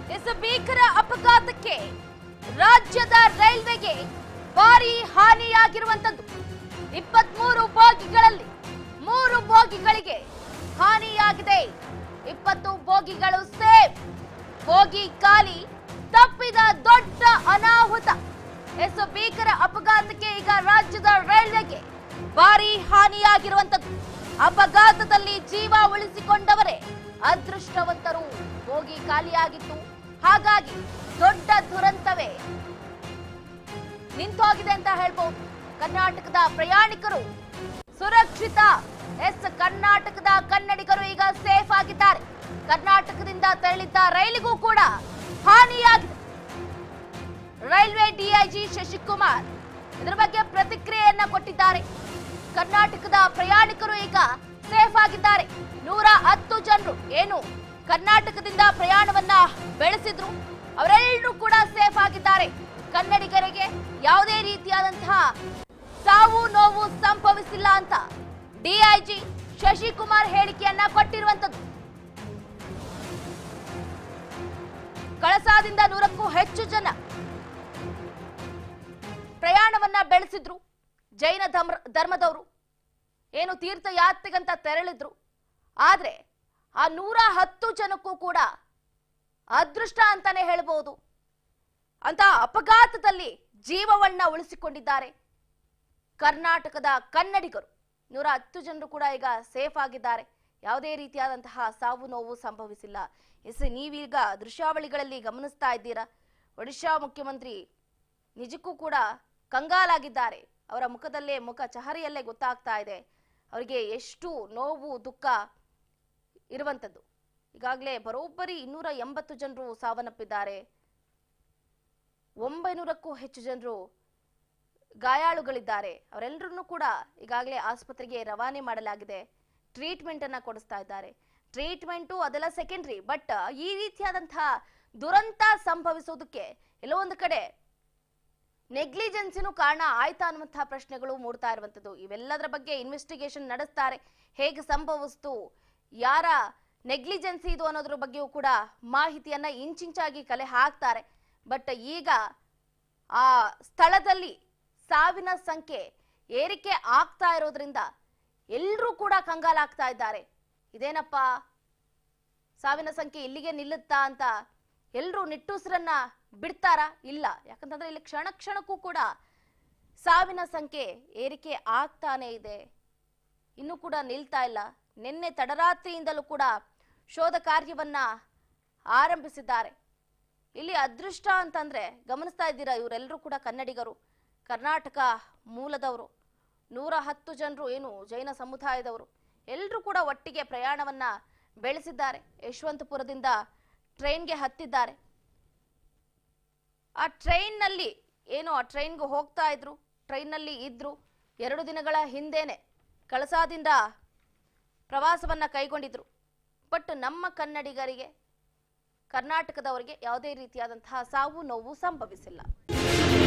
S ಭೀಕರ ಅಪಘಾತಕ್ಕೆ ರಾಜ್ಯದ ರೈಲ್ವೆಗೆ ಭಾರಿ ಹಾನಿಯಾಗಿರುವಂತದ್ದು ಇಪ್ಪತ್ಮೂರು ಬೋಗಿಗಳಲ್ಲಿ ಮೂರು ಬೋಗಿಗಳಿಗೆ ಹಾನಿಯಾಗಿದೆ ಇಪ್ಪತ್ತು ಬೋಗಿಗಳು ಸೇಫ್ ಬೋಗಿ ಖಾಲಿ ತಪ್ಪಿದ ದೊಡ್ಡ ಅನಾಹುತ ಎಸ್ ಭೀಕರ ಅಪಘಾತಕ್ಕೆ ಈಗ ರಾಜ್ಯದ ರೈಲ್ವೆಗೆ ಭಾರಿ ಹಾನಿಯಾಗಿರುವಂತದ್ದು ಅಪಘಾತದಲ್ಲಿ ಜೀವ ಉಳಿಸಿಕೊಂಡವರೇ ಅದೃಷ್ಟವಂತರು ಬೋಗಿ ಖಾಲಿಯಾಗಿತ್ತು ಹಾಗಾಗಿ ದೊಡ್ಡ ದುರಂತವೇ ನಿಂತೋಗಿದೆ ಅಂತ ಹೇಳ್ಬಹುದು ಕರ್ನಾಟಕದ ಪ್ರಯಾಣಿಕರು ಸುರಕ್ಷಿತ ಎಸ್ ಕರ್ನಾಟಕದ ಕನ್ನಡಿಗರು ಈಗ ಸೇಫ್ ಆಗಿದ್ದಾರೆ ಕರ್ನಾಟಕದಿಂದ ತೆರಳಿದ್ದ ರೈಲಿಗೂ ಕೂಡ ಹಾನಿಯಾಗಿದೆ ರೈಲ್ವೆ ಡಿಐಜಿ ಶಶಿಕುಮಾರ್ ಇದರ ಬಗ್ಗೆ ಪ್ರತಿಕ್ರಿಯೆಯನ್ನ ಕೊಟ್ಟಿದ್ದಾರೆ ಕರ್ನಾಟಕದ ಪ್ರಯಾಣಿಕರು ಈಗ ಸೇಫ್ ಆಗಿದ್ದಾರೆ ನೂರ ಹತ್ತು ಜನರು ಏನು ಕರ್ನಾಟಕದಿಂದ ಪ್ರಯಾಣವನ್ನ ಬೆಳೆಸಿದ್ರು ಅವರೆಲ್ಲರೂ ಕೂಡ ಸೇಫ್ ಆಗಿದ್ದಾರೆ ಕನ್ನಡಿಗರಿಗೆ ಯಾವುದೇ ರೀತಿಯಾದಂತಹ ಸಾವು ನೋವು ಸಂಭವಿಸಿಲ್ಲ ಅಂತ ಡಿಐಜಿ ಶಶಿಕುಮಾರ್ ಹೇಳಿಕೆಯನ್ನ ಕೊಟ್ಟಿರುವಂತದ್ದು ಕಳಸಾದಿಂದ ನೂರಕ್ಕೂ ಹೆಚ್ಚು ಜನ ಪ್ರಯಾಣವನ್ನ ಬೆಳೆಸಿದ್ರು ಜೈನ ಧರ್ಮ ಧರ್ಮದವರು ಏನು ತೀರ್ಥಯಾತ್ರೆಗಂತ ತೆರಳಿದ್ರು ಆದ್ರೆ ಆ ನೂರ ಹತ್ತು ಜನಕ್ಕೂ ಕೂಡ ಅದೃಷ್ಟ ಅಂತಾನೆ ಹೇಳ್ಬೋದು ಅಂತ ಅಪಘಾತದಲ್ಲಿ ಜೀವವನ್ನ ಉಳಿಸಿಕೊಂಡಿದ್ದಾರೆ ಕರ್ನಾಟಕದ ಕನ್ನಡಿಗರು ನೂರ ಹತ್ತು ಜನರು ಕೂಡ ಈಗ ಸೇಫ್ ಆಗಿದ್ದಾರೆ ಯಾವುದೇ ರೀತಿಯಾದಂತಹ ಸಾವು ನೋವು ಸಂಭವಿಸಿಲ್ಲ ಎಸ್ ನೀವೀಗ ದೃಶ್ಯಾವಳಿಗಳಲ್ಲಿ ಗಮನಿಸ್ತಾ ಇದ್ದೀರಾ ಒಡಿಶಾ ಮುಖ್ಯಮಂತ್ರಿ ನಿಜಕ್ಕೂ ಕೂಡ ಕಂಗಾಲಾಗಿದ್ದಾರೆ ಅವರ ಮುಖದಲ್ಲೇ ಮುಖ ಚಹರೆಯಲ್ಲೇ ಗೊತ್ತಾಗ್ತಾ ಇದೆ ಅವರಿಗೆ ಎಷ್ಟು ನೋವು ದುಃಖ ಇರುವಂಥದ್ದು ಈಗಾಗಲೇ ಬರೋಬ್ಬರಿ ಇನ್ನೂರ ಎಂಬತ್ತು ಜನರು ಸಾವನ್ನಪ್ಪಿದ್ದಾರೆ ಒಂಬೈನೂರಕ್ಕೂ ಹೆಚ್ಚು ಜನರು ಗಾಯಾಳುಗಳಿದ್ದಾರೆ ಅವರೆಲ್ಲರನ್ನೂ ಕೂಡ ಈಗಾಗಲೇ ಆಸ್ಪತ್ರೆಗೆ ರವಾನೆ ಮಾಡಲಾಗಿದೆ ಟ್ರೀಟ್ಮೆಂಟ್ ಅನ್ನ ಕೊಡಿಸ್ತಾ ಇದ್ದಾರೆ ಟ್ರೀಟ್ಮೆಂಟು ಅದೆಲ್ಲ ಸೆಕೆಂಡ್ರಿ ಬಟ್ ಈ ರೀತಿಯಾದಂತಹ ದುರಂತ ಸಂಭವಿಸೋದಕ್ಕೆ ಎಲ್ಲೋ ಒಂದು ಕಡೆ ನೆಗ್ಲಿಜೆನ್ಸಿನೂ ಕಾರಣ ಆಯ್ತಾ ಅನ್ನುವಂತಹ ಪ್ರಶ್ನೆಗಳು ಮೂಡ್ತಾ ಇರುವಂತದ್ದು ಇವೆಲ್ಲದರ ಬಗ್ಗೆ ಇನ್ವೆಸ್ಟಿಗೇಷನ್ ನಡೆಸ್ತಾರೆ ಹೇಗೆ ಸಂಭವಿಸ್ತು ಯಾರ ನೆಗ್ಲಿಜೆನ್ಸಿ ಇದು ಅನ್ನೋದ್ರ ಬಗ್ಗೆಯೂ ಕೂಡ ಮಾಹಿತಿಯನ್ನ ಇಂಚಿಂಚಾಗಿ ಕಲೆ ಹಾಕ್ತಾರೆ ಬಟ್ ಈಗ ಆ ಸ್ಥಳದಲ್ಲಿ ಸಾವಿನ ಸಂಖ್ಯೆ ಏರಿಕೆ ಆಗ್ತಾ ಇರೋದ್ರಿಂದ ಎಲ್ಲರೂ ಕೂಡ ಕಂಗಾಲಾಗ್ತಾ ಇದ್ದಾರೆ ಇದೇನಪ್ಪ ಸಾವಿನ ಸಂಖ್ಯೆ ಇಲ್ಲಿಗೆ ನಿಲ್ಲುತ್ತಾ ಅಂತ ಎಲ್ಲರೂ ನಿಟ್ಟುಸಿರನ್ನ ಬಿಡ್ತಾರಾ ಇಲ್ಲ ಯಾಕಂತಂದ್ರೆ ಇಲ್ಲಿ ಕ್ಷಣ ಕ್ಷಣಕ್ಕೂ ಕೂಡ ಸಾವಿನ ಸಂಖ್ಯೆ ಏರಿಕೆ ಆಗ್ತಾನೆ ಇದೆ ಇನ್ನೂ ಕೂಡ ನಿಲ್ತಾ ಇಲ್ಲ ನಿನ್ನೆ ತಡರಾತ್ರಿಯಿಂದಲೂ ಕೂಡ ಶೋಧ ಕಾರ್ಯವನ್ನ ಆರಂಭಿಸಿದ್ದಾರೆ ಇಲ್ಲಿ ಅದೃಷ್ಟ ಅಂತಂದ್ರೆ ಗಮನಿಸ್ತಾ ಇದ್ದೀರಾ ಇವರೆಲ್ಲರೂ ಕೂಡ ಕನ್ನಡಿಗರು ಕರ್ನಾಟಕ ಮೂಲದವರು ನೂರ ಹತ್ತು ಜನರು ಏನು ಜೈನ ಸಮುದಾಯದವರು ಎಲ್ಲರೂ ಕೂಡ ಒಟ್ಟಿಗೆ ಪ್ರಯಾಣವನ್ನ ಬೆಳೆಸಿದ್ದಾರೆ ಯಶವಂತಪುರದಿಂದ ಟ್ರೈನ್ಗೆ ಹತ್ತಿದ್ದಾರೆ ಆ ಟ್ರೈನ್ನಲ್ಲಿ ಏನು ಆ ಟ್ರೈನ್ಗೆ ಹೋಗ್ತಾ ಇದ್ರು ಟ್ರೈನ್ನಲ್ಲಿ ಇದ್ರು ಎರಡು ದಿನಗಳ ಹಿಂದೆನೆ ಕಳಸಾದಿಂದ ಪ್ರವಾಸವನ್ನ ಕೈಗೊಂಡಿದ್ರು ಬಟ್ ನಮ್ಮ ಕನ್ನಡಿಗರಿಗೆ ಕರ್ನಾಟಕದವರಿಗೆ ಯಾವುದೇ ರೀತಿಯಾದಂತಹ ಸಾವು ನೋವು ಸಂಭವಿಸಿಲ್ಲ